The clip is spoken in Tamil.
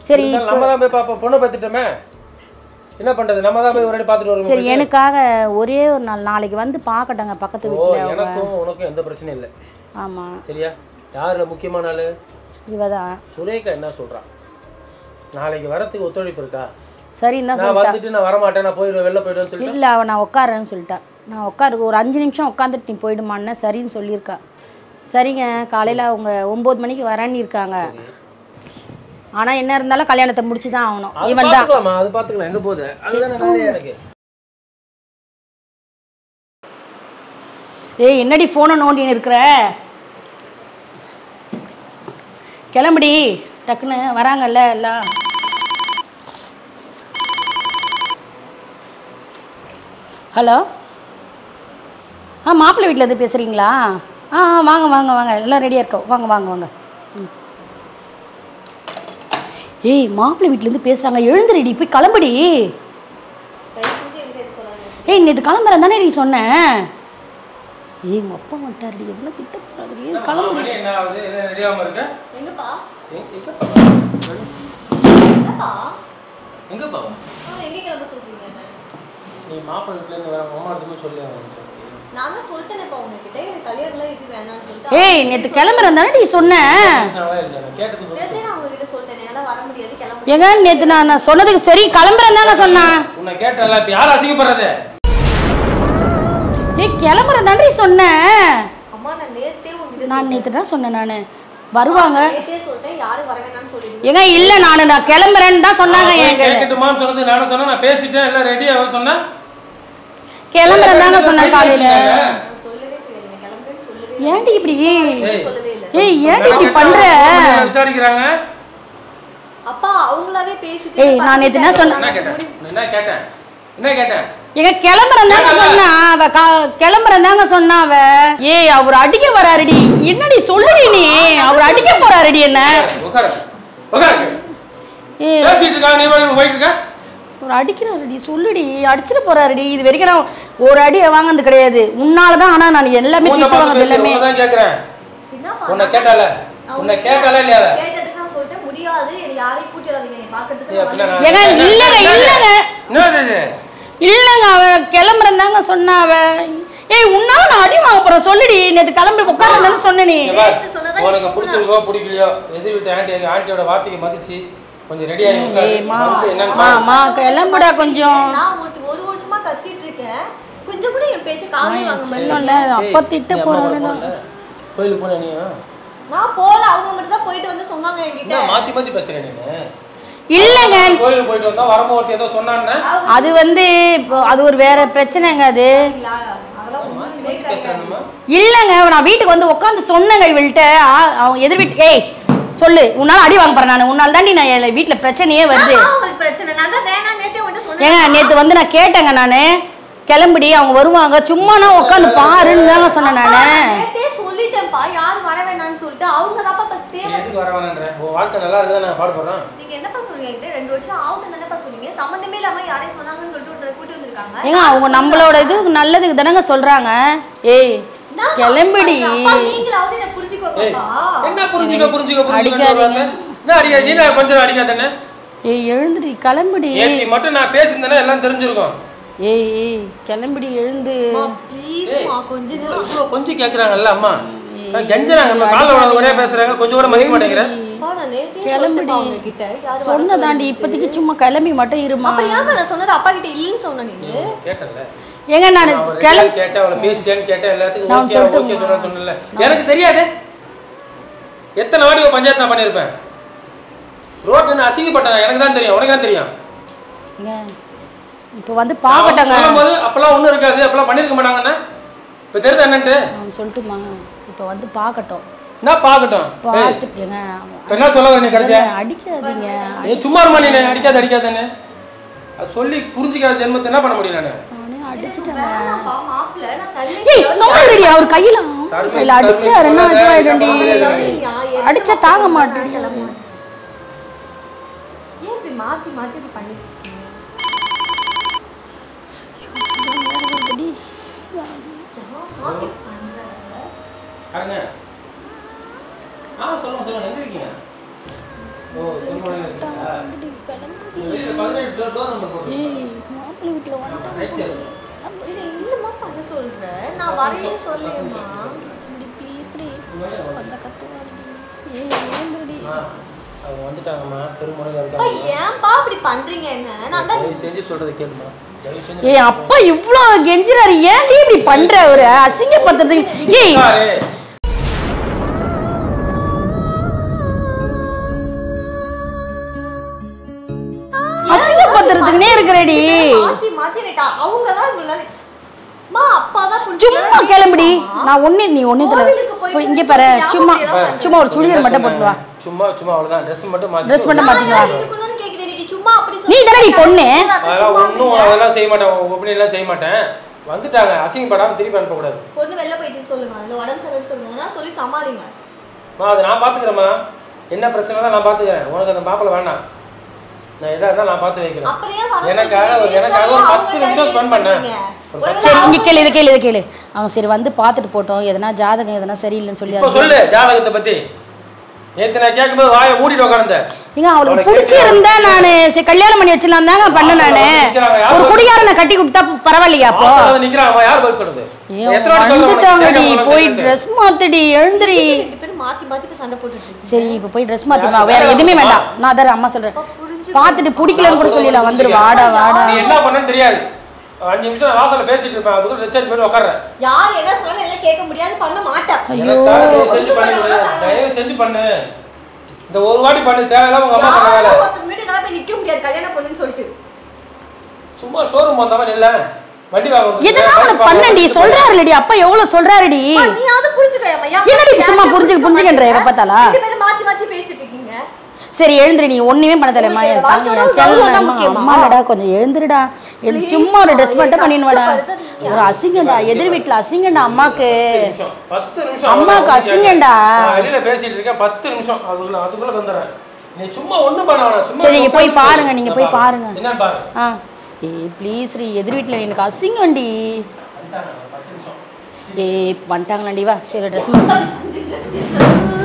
சரி இருந்தாலும் நம்ம தான் போய் பார்ப்போம் பொண்ணு பார்த்துட்டோமே என்ன பண்றது நம்ம தான் போய் ஒரு வாட்டி பார்த்துட்டு வருவோம் சரி எனக்காக ஒரே ஒரு நாள் நாளைக்கு வந்து பார்க்கட்டங்க பக்கத்து ஓ வீட்டில் எனக்கும் உனக்கும் எந்த பிரச்சனையும் இல்லை ஆமாம் சரியா யாருல முக்கியமான ஆளு இவ தான் சுரேகா என்ன சொல்றா நாளைக்கு வரத்துக்கு ஒத்துழைப்பு இருக்கா சரின்னு தான் நான் வந்துட்டு நான் வரமாட்டேன் நான் போயிடுவேன் வெளில போயிடுவேன்னு சொல்லிட்டு இல்லை அவள் நான் உட்காரேன்னு சொல்லிட்டா நான் உட்காரு ஒரு அஞ்சு நிமிஷம் உட்காந்துட்டு நீ போயிடுமான்னு சரின்னு சொல்லியிருக்கா சரிங்க காலையில் அவங்க ஒம்பது மணிக்கு வரேன்னு இருக்காங்க ஆனால் என்ன இருந்தாலும் கல்யாணத்தை முடிச்சு தான் ஆகணும் அது இவன் தான் பார்த்துக்கலாமா அது பார்த்துக்கலாம் எங்க போகுது அதுதானே வேலையா எனக்கு ஏய் என்னடி ஃபோனை நோண்டின்னு இருக்கிற கிளம்புடி டக்குன்னு வராங்கல்ல எல்லாம் ஹலோ ஆ மாப்பிள்ளை வீட்டில் இருந்து பேசுகிறீங்களா ஆ ஆ வாங்க வாங்க வாங்க எல்லாம் ரெடியாக இருக்கோம் வாங்க வாங்க வாங்க ம். ஏய் மாப்பிள்ளை வீட்டிலேருந்து பேசுகிறாங்க எழுந்துருடி போய் கிளம்புடி ஏய் நேற்று கிளம்புறேன் தானே நீ சொன்னேன் ஏய் உங்கள் அப்பா மாட்டாருடி எவ்வளோ திட்ட போகிறாரு ஆமா, மணி என்ன ஆகுது என்ன ரெடியாகாம இருக்க எங்கப்பா எங்க- எங்கப்பா என்னப்பா எங்கப்பா ஆ, எங்க கிளம்ப சொல்றீங்க என்ன? நீ மாப்பிள்ளை வீட்டுல இருந்து வர அம்மா எடுத்துமே சொல்லி நான் தான் சொல்லிட்டேனேப்பா உங்ககிட்ட எனக்கு கல்யாணம்லாம் இது வேணாம்னு சொல்லிட்டு ஏய் நேற்று கிளம்புறேன் தானே நீ சொன்னேன் கேட்டதுக்கு நேத்தே நான் உங்ககிட்ட சொல்லிட்டேன் என்னால வர முடியாது கிளம்ப ஏங்க நேற்று நான் நான் சொன்னதுக்கு சரி கிளம்புறேன் தாங்க சொன்னேன் உன்னை கேட்டல இப்ப யார் அசிங்கப்படுறது ஏய் கிளம்புறேன் தானே சொன்னேன் அம்மா நான் நேத்தே உங்ககிட்ட நான் நேற்று தான் சொன்னேன் நான் வருவாங்க நேத்தே சொல்லிட்டேன் யாரும் வர வேணாம்னு சொல்லிடுங்க ஏங்க இல்லை நான் நான் கிளம்புறேன்னு தான் சொன்னாங்க எங்க கேட்கட்டுமான்னு சொன்னது நானும் சொன்னேன் நான் பேசிட்டேன் எல்லாம் ரெடி ஆக சொன்னேன் கிளம்புறேன் தாங்க சொன்னேன் காலையில் நான் சொல்லவே கிடையாது நான் கிளம்புறேன்னு சொல்லவே இல்லை. ஏன்டி இப்படி உங்ககிட்ட சொல்லவே இல்லை ஏய் ஏன்டி இப்படி பண்ற விசாரிக்கிறாங்க அப்பா அவங்களாவே பேசிட்டு ஏய், நான் நேத்து என்ன சொன்னேன்? என்ன கேட்டேன் நான் என்ன கேட்டேன் என்ன கேட்டேன் எங்க கிளம்புறேன் தாங்க சொன்னா அவ கா- கிளம்புறேன் தாங்க சொன்னா அவ ஏய் அவர் அடிக்க வராருடி என்னடி சொல்லுடி நீ அவர் அடிக்க போறாருடி என்ன உட்காரு உட்காரு ஏய் பேசிட்டு இருக்கா நீ பாட்டுக்கு போயிட்டு இருக்க அவர் அடிக்கிறாருடி சொல்லுடி அடிச்சிட்டு போறாருடி இது வரைக்கும் நான் ஒரு அடி வாங்கினது கிடையாது உன்னால தான் ஆனா நான் எல்லாமே உன்னை திட்டு பார்த்து வாங்குறது பேசி எல்லாமே உன்னை கேட்கிறேன் என்னப்பா உன்னை நான் கேட்டால நான் உன்னை உங்ககிட்ட கேட்டால இல்லையா அவ? கேட்டதுக்கு நான் சொல்லிட்டேன் முடியாது என்னை யாரையும் கூட்டி வராதீங்க என்னை பார்க்கறதுக்கு ஏய், நான் அப்படின்னா வந்து- நான் ஏங்க இல்லங்க இல்லங்க என்னது இது? இல்லங்க அவ கிளம்புறேன் தாங்க சொன்னா அவ ஏய் உன்னால நான் அடி வாங்க போறேன் சொல்லுடி நேத்து கிளம்பி உட்கார்றேன்னு சொன்ன நீ இங்க பாரு, நேத்து சொன்னதை நீ உனக்கு தூக்குன. பிடிச்சிருக்கோ பிடிக்கலையோ எதிர் வீட்டு ஆண்டி எங்க ஆண்டியோட வார்த்தைக்கு மதிச்சு கொஞ்சம் ரெடி ஆகி உட்காரு. ஏய், மா. வந்து என்னன்னு மா, பாரு. மா, கிளம்புடா கொஞ்சம் நான் ஒரு ஒரு வருஷமா கத்திட்டு இருக்கேன் கொஞ்சம் கூட என் பேச்ச காதலே வாங்க மாட்டேன் இல்ல அப்பா திட்ட நீ அம்மா கூட போறாருன்னா போகல? கோயிலுக்கு போன நீ நான் போல அவங்க மட்டும் தான் போயிட்டு வந்து சொன்னாங்க என்கிட்ட என்ன மாத்தி மாத்தி பேசுறேன் நீ இல்லங்க கோயிலுக்கு போயிட்டு வந்தா வரும்போது ஒருத்தி ஏதோ சொன்னான்னு அது வந்து இப்போ அது ஒரு வேற பிரச்சனைங்க அது அதெல்லாம் ஒண்ணுமே கிடையாது பேசுறானுமா இல்லங்க நான் வீட்டுக்கு வந்து உட்காந்து சொன்னேங்க இவள்கிட்ட ஆ- அவன் எதிர் வீட்டு ஏய் சொல்லு உன்னால அடி வாங்க போறேன் நான் உன்னால தாண்டி நான் என் வீட்டுல பிரச்சனையே வருது ஆமா, உங்களுக்கு பிரச்சனை நான் தான் வேணாம் நேத்தே உன்கிட்ட சொன்னேன் ஏங்க நேத்து வந்து நான் கேட்டேங்க நானு கிளம்புடி அவங்க வருவாங்க சும்மா நான் உட்காந்து பாருன்னு தாங்க சொன்னேன் அப்பா, நானு நான் நேத்தே சொல்லிட்டேன்ப்பா யாரும் வர வேணாம்னு சொல்லிட்டு அவங்க தான்ப்பா இப்ப நீ தேவை எதுக்கு வர வேணான்ற உன் வாழ்க்கை நல்லா இருக்குதா நான் பாட போறேன் நீங்க என்னப்பா சொல்றீங்க என்கிட்ட ரெண்டு வருஷம் ஆகட்டும் தானேப்பா சொன்னீங்க சம்மந்தமே இல்லாம யாரையும் சொன்னாங்கன்னு சொல்லிட்டு ஒருத்தரை கூட்டி வந்திருக்காங்க ஏங்க அவங்க நம்மளோட இது நல்லதுக்கு தானங்க சொல்றாங்க ஏய் நான் கிளம்புடி அப்பா நீங்களாவது என்ன ஏய் புரிஞ்சுக்கோங்கப்பா என்ன புரிஞ்சுக்க புரிஞ்சுக்க புரிஞ்சுக்க அடிக்காதீங்க. என்ன அடிக்காது நீ நான் கொஞ்சம் அடிக்காதானே ஏய் எழுந்துடி கிளம்புடி நேத்தி மட்டும் நான் பேசியிருந்தேன்னா எல்லாம் தெரிஞ்சிருக்கும் ஏய் ஏய் கிளம்புடி எழுந்து ப்ளீஸ்மா கொஞ்ச நேரம் இவ்வளவு கொஞ்சம் கேக்குறாங்கல்ல அம்மா கெஞ்சறாங்க நம்ம காலைல ஒரே பேசுறாங்க கொஞ்சம் கூட மதிக்க மாட்டேங்கிறேன் அப்பா நான் நேத்தே கிளம்புடி. சொல்லிட்டேன்ப்பா உங்ககிட்ட யாரும் வர சொன்னதாண்டி இப்போதைக்கு சும்மா கிளம்பி மட்டும் இருமா அப்புறம் ஏன் நான் சொன்னது அப்பா கிட்ட இல்லைன்னு சொன்ன நீங்க கேட்டல ஏங்க நான் கிளம்பி கேட்டேன் அவளை பேசிட்டேன்னு கேட்டேன் எல்லாத்துக்கும் நான் ஓகே சொல்லட்டுமா? ஓகே சொன்னா சொன்னல எனக்கு தெரியாது எத்தனை வாட்டி ஒரு பஞ்சாயத்து நான் பண்ணியிருப்பேன் ரோட்ல நான் அசிங்கப்பட்டேன் எனக்கு தான் தெரியும் உனக்கு தான் தெரியும் ஏங்க இப்போ வந்து பாக்கட்டங்க சொல்லும்போது அப்பெல்லாம் ஒண்ணும் இருக்காது அப்பெல்லாம் பண்ணிருக்க மாட்டாங்கண்ணா இப்ப தெரியுது என்னன்ட்டு நான் சொல்லட்டுமா இப்போ வந்து பார்க்கட்டும் என்ன பாக்கட்டும் ஏய், பார்த்துட்டு ஏங்க இப்ப என்ன சொல்ல வர நீ கடைசியா அடிக்காதீங்க நீ சும்மா இருமா நீ அடிக்காத அடிக்காதன்னு அது சொல்லி புரிஞ்சுக்காத ஜென்மத்தை என்ன பண்ண முடியும் நானு நானே அடிச்சிட்டேன் வேணாம்ப்பா, மாப்பிள்ளை, நான் சரியா ஏய் நோடுடி அவர் கையில சர்வீஸ் கையில அடிச்சாருன்னா சர்வீஸ் இதுவாயிடும்டி சொல்லியா? எத்தனை அடிச்சா மாசம் தாங்க நான் மாட்டேன் கிளம்ப மாட்டேன். ஏன் இப்படி மாத்தி மாத்தி இப்படி பண்ணிட்டு இருக்கீங்க ஜாமா இப்படி பண்றாங்க. பாருங்க ஆ சொல்லுங்க சொல்லுங்க எங்க இருக்கீங்க ஓ திருமணம் இருக்கீங்களா கிளம்புடி கிளம்புடி வெளியில பதினெட்டு டோர் டோர் நம்பர் போட்டு ஏய் மாப்பிள்ளை வீட்டில் வந்துட்டாங்க ரைட் சைடு அப்ப இது இல்லம்மா பண்ண சொல்றேன் நான் வரையே சொல்லேம்மா ப்ளீஸ் ரீ அந்த கத்துவாடி ஏய் ஏந்துடி ஆ, அவங்க வந்துட்டாங்கம்மா பெருமுறையில் அப்பா இருக்காங்க ஏன்பா இப்படி பண்றீங்க என்ன நான் தான் தயவு செஞ்சு சொல்றதை கேளுமா தயவு செஞ்சு ஏய் அப்பா இவ்ளோ கெஞ்சுறாரு ஏன்டி இப்படி பண்ற ஒரு அசிங்கப்படுத்துறதுக்கு ஏய் பாரு. அசிங்கப்படுத்துறதுக்குனே இருக்கிறடி மாத்தி மாத்தி எனக்கு அவங்க தான் இவ்வளவு நாள் மா அப்பா தான் சும்மா கிளம்புடி நான் ஒண்ணு நீ ஒண்ணுத்துல கோவிலுக்கு போயிட்டு போய் இங்க பாரு ஞாபகம் சும்மா எல்லாம் சும்மா ஒரு சுடிதார் மட்டும் போட்டு வா சும்மா சும்மா அவ்வளவுதான் ட்ரெஸ் மட்டும் மாத்தி ட்ரெஸ் மட்டும் மாத்திக்கலாம் நான் இதுக்குன்னு கேக்குறேன் நீங்க சும்மா அப்படி நீ தானடி பொண்ணு. அதெல்லாம் ஒன்றும் அதெல்லாம் செய்ய மாட்டேன் ஒப்பனை எல்லாம் செய்ய மாட்டேன் வந்துட்டாங்க அசிங்கப்படாம திருப்பி அனுப்பக்கூடாது பொண்ணு வெளில போயிட்டு சொல்லுங்க இல்ல உடம்பு சரியில்லை சொல்லுங்கன்னா சொல்லி சமாளிங்க மா அதை நான் பார்த்துக்கிறேம்மா என்ன பிரச்சனை தான் நான் பார்த்துக்கிறேன் உனக்கு அந்த மாப்பிள்ளை வேணாம் நான் எதா இருந்தாலும் நான் பார்த்து வைக்கிறேன் அப்படியே வர எனக்காக சொல்றீங்க. எனக்காக ஒரு அவங்க பத்து time நிமிஷம் waste ஸ்பெண்ட் பண்ணேன் பண்றீங்க. ஒரு ஒருவேளை சரி இங்க கேளு இதை கேளு இதை கேளு அவங்க சரி வந்து பார்த்துட்டு போட்டோம் எதனா ஜாதகம் எதனா சரியில்லைன்னு சொல்லி இப்போ அது- சொல்லு ஜாதகத்தை பத்தி நேத்து நான் கேட்கும்போது வாயை மூடிட்டு உட்கார்ந்தேன் ஏங்க அவளுக்கு அவளை பிடிச்சிருந்தா நானு சரி கல்யாணம் பண்ணி வச்சிடலாம் தாங்க பண்ண நானு நிக்கிறாங்க, யார் ஒரு சொல்றது? குடிகாரனை கட்டி கொடுத்தா பரவாயில்லையா அப்போ வாசல்ல வந்து நிக்கிறாங்க யார் பதில் சொல்றது ஐயோ, எத்தனை வாட்டி சொல்ல உனக்கு? வந்துட்டாங்கடி கேட்காம போய் சொல்லிட்டு. ட்ரெஸ் மாத்துடி எழுந்துடி ரெண்டு பேரும் மாத்தி மாத்தி இப்ப சண்டை போட்டுட்டு இருக்கீங்க சரி இப்போ போய் ட்ரெஸ் மாத்திமா வேற எதுவுமே வேண்டாம் நான் அதான் அம்மா சொல்றேன் புரிஞ்சு பார்த்துட்டு பிடிக்கலன்னு கூட சொல்லிடலாம் வந்துரு வாடா வாடா நீ என்ன பண்ணன்னு தெரியாது அஞ்சு நிமிஷம் நான் வாசல்ல பேசிட்டு இருப்பேன் அதுக்கு ரிசர்ச் பண்ணி உட்கார்றேன் யார் என்ன சொன்னாலும் எல்லாம் கேட்க முடியாது பண்ண மாட்டேன் ஐயோ எனக்காக தயவு செஞ்சு பண்ணு தயவு செஞ்சு பண்ணு இந்த ஒரு வாட்டி பண்ணு தேவையில்லாம உங்க அம்மா பண்ண வேலை யாரும் ஒருத்தர் வீட்டு என்னால போய் நிக்க முடியாது கல்யாணம் பொண்ணுன்னு சொல்லிட்டு சும்மா ஷோரூம் வந்தவன் இல்ல வண்டி வாங்க வந்து எதனா பைக் ஒண்ணு வாங்க பண்ணண்டி வந்து சொல்றாருலடி அப்பா எவ்வளவு சொல்றாருடி நீயாவது புரிஞ்சுக்கலையாம்மா என்னடி சும்மா புரிஞ்சுக்க புரிஞ்சுக்கன்ற எப்ப பார்த்தாலா ரெண்டு பேரும் மாத்தி மாத்தி பேசிட்டு இருக்கீங்க சரி எழுந்துரு நீ ஒண்ணுமே பண்ண தெரியமா என் உங்களுக்கு தாங்க வாழ்க்கையோட செல்லம் கௌரவம் தான் அம்மா முக்கியமா? அம்மாடா கொஞ்சம் எழுந்துருடா எழுந்து Please சும்மா ஒரு மா, ட்ரெஸ் மட்டும் எனக்கு பண்ணிடுவாடா கஷ்டப்படுறது ஒரு அசிங்கம்டா எதிர் வீட்டுல அசிங்கம்டா அம்மாக்கு பத்து நிமிஷம் பத்து நிமிஷம் அம்மாவுக்கு அவ்வளவுதான். அசிங்கம்டா. நான் வெளியில பேசிட்டு இருக்கேன் பத்து நிமிஷம் அதுக்குள்ள அதுக்குள்ள வந்துடுறேன் நீ சும்மா ஒண்ணும் பண்ண வேணாம் சும்மா சரி, நீங்க போய் உட்கார்ந்து பாருங்க, நீங்க போய் நான் பாருங்க. என்ன பாரு ஆ ஏய் ப்ளீஸ் ரீ எதிர் வீட்டுல எனக்கு அசிங்கம்டி வந்துட்டாங்க, பத்து நிமிஷம் ஏய் வந்துட்டாங்களாண்டி வா சரி ட்ரெஸ்